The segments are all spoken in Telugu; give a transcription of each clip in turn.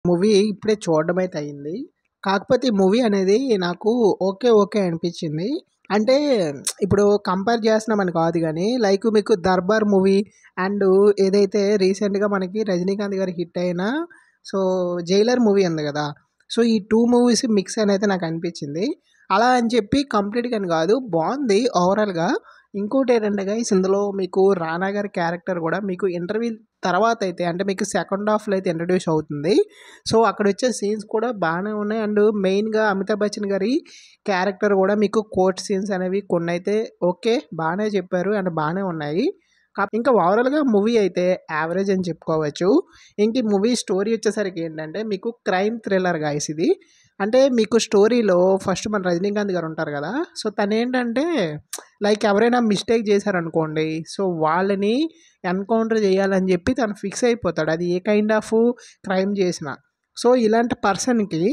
మూవీ ఇప్పుడే చూడడం అయితే అయింది. కాకపోతే ఈ మూవీ అనేది నాకు ఓకే. ఓకే అనిపించింది. అంటే ఇప్పుడు కంపేర్ చేస్తున్నామని కాదు గానీ లైక్ మీకు 'దర్బార్' మూవీ అండ్ ఏదైతే రీసెంట్‌గా మనకి 'రజనీకాంత్' గారి హిట్ అయిన సో 'జైలర్' మూవీ ఉంది గదా! సో ఈ 2 మూవీస్ మిక్స్ అని అయితే నాకు అనిపించింది. అలా అని చెప్పి కంప్లీట్‌గా అని కాదు బావుంది ఓవరాల్‌గా. ఇంకోటేంటంటే గైస్ ఇందులో మీకు 'రానా' గారి క్యారెక్టర్ గూడా మీకు ఇంటర్వ్యూ తర్వాత అయితే అంటే మీకు సెకండ్ హాఫ్‌లో అయితే ఇంట్రొడ్యూస్ అవుతుంది. సో అక్కడొచ్చే సీన్స్ కూడా బానే ఉన్నాయి. అండ్ మెయిన్‌గా 'అమితాబ్ బచ్చన్' గారి క్యారెక్టర్ గూడా మీకు కోర్ట్ సీన్స్ అనేవి కొన్నైతే ఓకే. బానే చెప్పారు అండ్ బానే ఉన్నాయి. కాప్ ఇంకా ఓవరాల్‌గా మూవీ అయితే యావరేజ్ అని చెప్పుకోవచ్చు. ఇంక ఈ మూవీ స్టోరీ వచ్చేసరికి ఏంటంటే మీకు క్రైమ్ థ్రిల్లర్ గైస్ ఇది. అంటే మీకు స్టోరీలో ఫస్ట్ మన 'రజనీకాంత్' గారు ఉంటారు గదా! సో తనేంటంటే లైక్ ఎవరైనా మిస్టేక్ చేశారనుకోండి. సో వాళ్ళని ఎన్‌కౌంటర్ చేయాలని చెప్పి తను ఫిక్స్ అయిపోతాడు. అది ఏ కైండ్ ఆఫ్ క్రైమ్ చేసినా. సో ఇలాంటి పర్సన్‌కి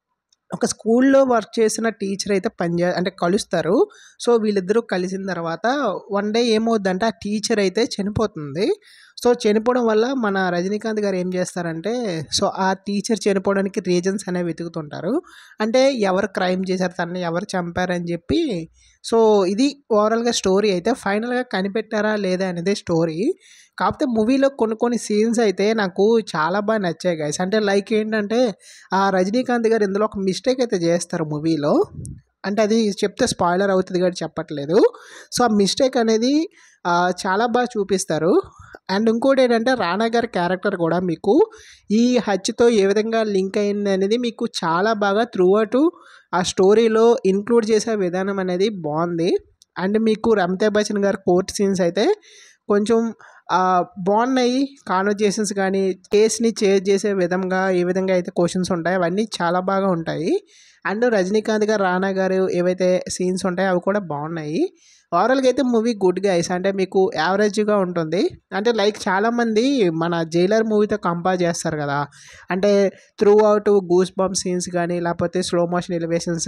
ఒక స్కూల్‌లో వర్క్ చేసిన టీచర్ అయితే పని జే అంటే కలుస్తారు. సో వీళ్ళిద్దరూ కలిసిన తర్వాత వన్ డే ఏమవుద్దంటే ఆ టీచర్ అయితే చనిపోతుంది. సో చనిపోవడం వల్ల మన 'రజనీకాంత్' గారు ఏం చేస్తారంటే సో ఆ టీచర్ చనిపోవడానికి రీజన్స్ అనేవి వెతుకుతుంటారు. అంటే ఎవరు క్రైమ్ చేశారు తనని ఎవరు చంపారని చెప్పి సో ఇది ఓవరాల్‌గా స్టోరీ అయితే ఫైనల్‌గా కనిపెట్టారా లేదా అనేదే స్టోరీ. కాకపోతే మూవీలో కొన్ని కొన్ని సీన్స్ అయితే నాకు చాలా బా నచ్చాయి గైస్. అంటే లైక్ ఏంటంటే ఆ 'రజనీకాంత్' గారు ఇందులో ఒక మిస్టేక్ అయితే చేస్తారు మూవీలో. అంటే అది చెప్తే స్పాయిలర్ అవుతది కాబట్టి చెప్పట్లేదు. సో ఆ మిస్టేక్ అనేది ఆహ్, చాలా బా చూపిస్తారు. అండ్ ఇంకోటేంటంటే 'రానా' గారి క్యారెక్టర్ కూడా మీకు ఈ హత్యతో ఏ విధంగా లింక్ అయిందనేది మీకు చాలా బాగా త్రూ ఔట్ ఆ స్టోరీలో ఇంక్లూడ్ చేసే విధానం అనేది బావుంది. అండ్ మీకు 'అమితాబ్ బచ్చన్' గారి కోర్ట్ సీన్స్ అయితే కొంచెం ఆహ్, బావున్నాయి. కాన్వర్జేషన్స్ గానీ కేస్‌ని చేజ్ చేసే విధంగా ఏ విధంగా అయితే క్వెషన్స్ ఉంటాయో అవన్నీ చాలా బాగా ఉంటాయి. అండ్ 'రజనీకాంత్' గారు 'రానా' గారు ఏవైతే సీన్స్ ఉంటాయో అవి కూడా బావున్నాయి. ఓవరాల్‌గా అయితే మూవీ గుడ్ గైస్. అంటే మీకు యావరేజ్‌గా ఉంటుంది. అంటే లైక్ చాలామంది మన 'జైలర్' మూవీతో కంపేర్ చేస్తారు గదా! అంటే throughout goosebumps scenes గానీ లేకపోతే స్లో మోషన్ ఎలివేషన్స్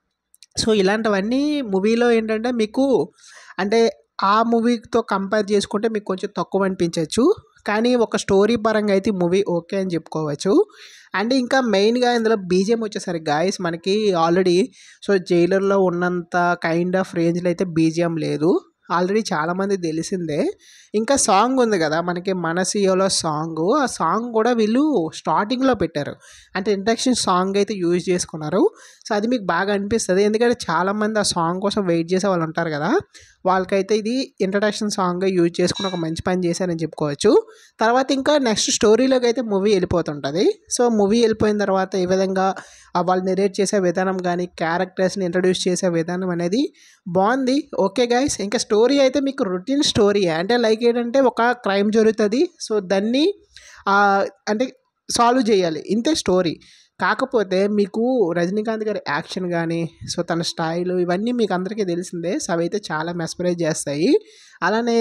సో ఇలాంటివన్నీ మూవీలో ఏంటంటే మీకు అంటే ఆ మూవీతో కంపేర్ చేసుకుంటే మీకు కొంచెం తక్కువ అనిపించొచ్చు. కానీ ఒక స్టోరీ పరంగా అయితే ఈ మూవీ ఓకే అని చెప్పుకోవచ్చు. అండ్ ఇంకా మెయిన్‌గా ఇందులో బీజీఎం వచ్చేసరికి గాయ్స్ మనకి ఆల్రెడీ సో 'జైలర్‌లో' ఉన్నంత కైండ్ ఆఫ్ రేంజ్‌లో అయితే బీజీఎం లేదు. ఆల్రెడీ చాలామందికి తెలిసిందే. ఇంకా సాంగ్ ఉంది గదా! మనకి 'మనసియోలో' సాంగు. ఆ సాంగ్ కూడా వీళ్ళు స్టార్టింగ్‌లో పెట్టారు. అంటే ఇంట్రడక్షన్ సాంగ్ అయితే యూజ్ చేసుకున్నారు. సో అది మీకు బాగా అనిపిస్తది. ఎందుకంటే చాలామంది ఆ సాంగ్ కోసం వెయిట్ చేసే వాళ్ళు ఉంటారు గదా! వాళ్ళకైతే ఇది ఇంట్రడక్షన్ సాంగ్‌గా యూజ్ చేసుకొని ఒక మంచి పని చేశారని చెప్పుకోవచ్చు. తర్వాత ఇంకా నెక్స్ట్ స్టోరీలోకి అయితే మూవీ ఎళ్ళిపోతుంటది. సో మూవీ ఎళ్ళిపోయిన తర్వాత ఈ విధంగా ఆహ్, వాళ్ళు నెరేట్ చేసే విధానం గానీ క్యారెక్టర్స్‌ని ఇంట్రొడ్యూస్ చేసే విధానం అనేది బావుంది. Okay guys. ఇంకా స్టోరీ అయితే మీకు రొటీన్ స్టోరీయే. అంటే లైక్ ఏంటంటే ఒక క్రైమ్ జరుగుతది. సో దాన్ని ఆహ్, అంటే సాల్వ్ చేయాలి. ఇంతే స్టోరీ. కాకపోతే మీకు 'రజనీకాంత్' గారి యాక్షన్ గానీ సో తన స్టైలు ఇవన్నీ మీకు అందరికీ తెలిసిందే. సో అవైతే చాలా మెస్మరైజ్ చేస్తాయి. అలానే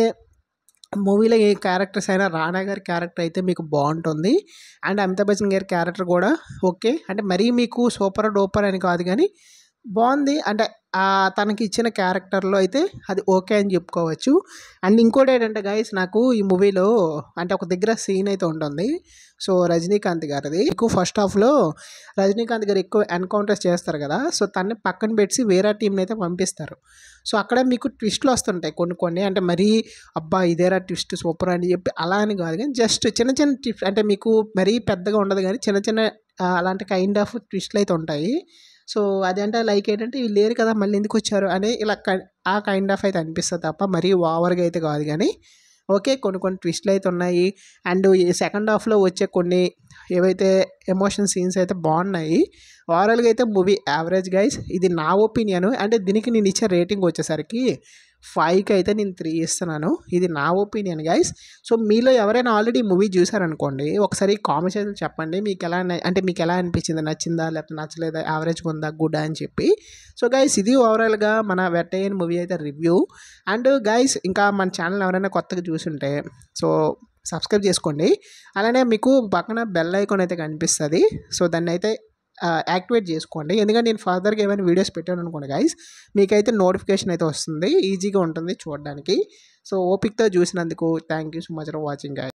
మూవీలో ఏ క్యారెక్టర్స్ అయినా 'రానా' గారి క్యారెక్టర్ అయితే మీకు బావుంటుంది. అండ్ 'అమితాబ్ బచ్చన్' గారి క్యారెక్టర్ కూడా ఓకే. అంటే మరీ మీకు సూపర్ డూపర్ అని కాదు గానీ బావుంది. అంటే ఆహ్, తనకి ఇచ్చిన క్యారెక్టర్‌లో అయితే అది ఓకే అని చెప్పుకోవచ్చు. అండ్ ఇంకోటేంటంటే గైస్ నాకు ఈ మూవీలో అంటే ఒక దగ్గర సీన్ అయితే ఉంటుంది. సో 'రజనీకాంత్' గారిది. మీకు ఫస్ట్ హాఫ్‌లో 'రజనీకాంత్' గారు ఎక్కువ ఎన్‌కౌంటర్స్ చేస్తారు గదా! సో తనని పక్కన పెట్టి వేరే టీమ్‌ని అయితే పంపిస్తారు. సో అక్కడ మీకు ట్విస్ట్‌లు వస్తుంటాయి కొన్ని కొన్ని. అంటే మరీ అబ్బా! ఇదేరా ట్విస్ట్ సూపర్ అని చెప్పి అలా అని కాదు గానీ జస్ట్ చిన్న చిన్న టిప్ అంటే మీకు మరీ పెద్దగా ఉండదు గానీ చిన్న చిన్న ఆహ్, అలాంటి కైండ్ ఆఫ్ ట్విస్ట్‌లు అయితే ఉంటాయి. సో అదంటే లైక్ ఏంటంటే వీళ్ళు లేరు కదా! మళ్ళీ ఎందుకొచ్చారు అని ఇలా క ఆ కైండ్ ఆఫ్ అయితే అనిపిస్తది తప్ప మరీ ఓవర్‌గా అయితే కాదు గానీ ఓకే. కొన్ని కొన్ని ట్విస్ట్‌లు అయితే ఉన్నాయి. అండ్ ఈ సెకండ్ హాఫ్‌లో వచ్చే కొన్ని ఏవైతే ఎమోషన్ సీన్స్ అయితే బావున్నాయి. ఓవరాల్‌గా అయితే మూవీ యావరేజ్ గైస్. ఇది నా ఒపీనియన్. అంటే దీనికి నేను ఇచ్చే రేటింగ్ వచ్చేసరికి 5కి అయితే నేను 3 ఇస్తున్నాను. ఇది నా ఒపీనియన్ గైస్. సో మీలో ఎవరైనా ఆల్రెడీ మూవీ చూసారనుకోండి ఒకసారి కామెంట్ సెక్షన్‌లో చెప్పండి. మీకెలా న అంటే మీకెలా అనిపించింది? నచ్చిందా? లేకపోతే నచ్చలేదా? యావరేజ్‌గా ఉందా? గుడ్డా? అని చెప్పి. సో గైస్ ఇది ఓవరాల్‌గా మన 'వెట్టయ్యన్' మూవీ అయితే రివ్యూ. అండ్ గైస్ ఇంకా మన ఛానెల్ ఎవరైనా కొత్తగా చూసుంటే సో సబ్స్క్రైబ్ చేసుకోండి. అలానే మీకు పక్కన బెల్ ఐకాన్ అయితే కనిపిస్తది. సో దాన్నయితే ఆహ్, యాక్టివేట్ చేసుకోండి. ఎందుకంటే నేను ఫర్దర్‌గా ఏమైనా వీడియోస్ పెట్టాననుకోండి గైస్ మీకైతే నోటిఫికేషన్ అయితే వస్తుంది. ఈజీగా ఉంటుంది చూడడానికి. సో ఓపికతో చూసినందుకు thank you so much for watching guys.